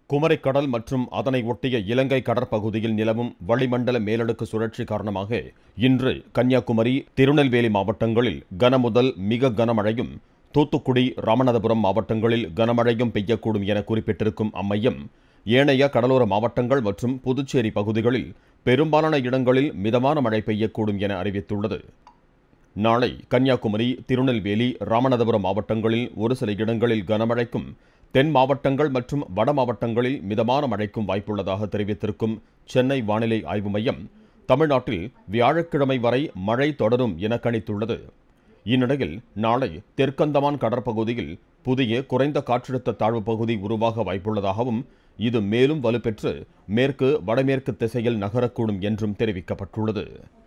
குமரிக்கடல் மற்றும் அதனை ஒட்டிய இலங்கை கடற்பகுதியில் நிலவும் வளிமண்டல மேலடுக்கு சுழற்சி காரணமாக இன்று கன்னியாகுமரி திருநெல்வேலி மாவட்டங்களில் கனமுதல் மிக கனமழையும் தூத்துக்குடி ராமநாதபுரம் மாவட்டங்களில் கனமழையும் பெய்யக்கூடும் என குறிப்பிட்டிருக்கும் அம்மையம் ஏனைய கடலோர மாவட்டங்கள் மற்றும் புதுச்சேரி பகுதிகளில் பெரும்பாலான இடங்களில் மிதமான மழை பெய்யக்கூடும் என அறிவித்துள்ளது நாளை கன்னியாகுமரி திருநெல்வேலி ராமநாதபுரம் மாவட்டங்களில் ஒரு சில இடங்களில் கனமழைக்கும் தென் மாவட்டங்கள் மற்றும் வட மாவட்டங்களில் மிதமான மழைக்கும் வாய்ப்புள்ளதாக தெரிவித்திருக்கும் சென்னை வானிலை ஆய்வு மையம் தமிழ்நாட்டில் வியாழக்கிழமை வரை மழை தொடரும் என கணித்துள்ளது இந்நிலையில் நாளை தெற்கந்தமான் கடற்பகுதியில் புதிய குறைந்த காற்றழுத்த தாழ்வு பகுதி உருவாக வாய்ப்புள்ளதாகவும் இது மேலும் வலுப்பெற்று மேற்கு வடமேற்கு திசையில் நகரக்கூடும் என்றும் தெரிவிக்கப்பட்டுள்ளது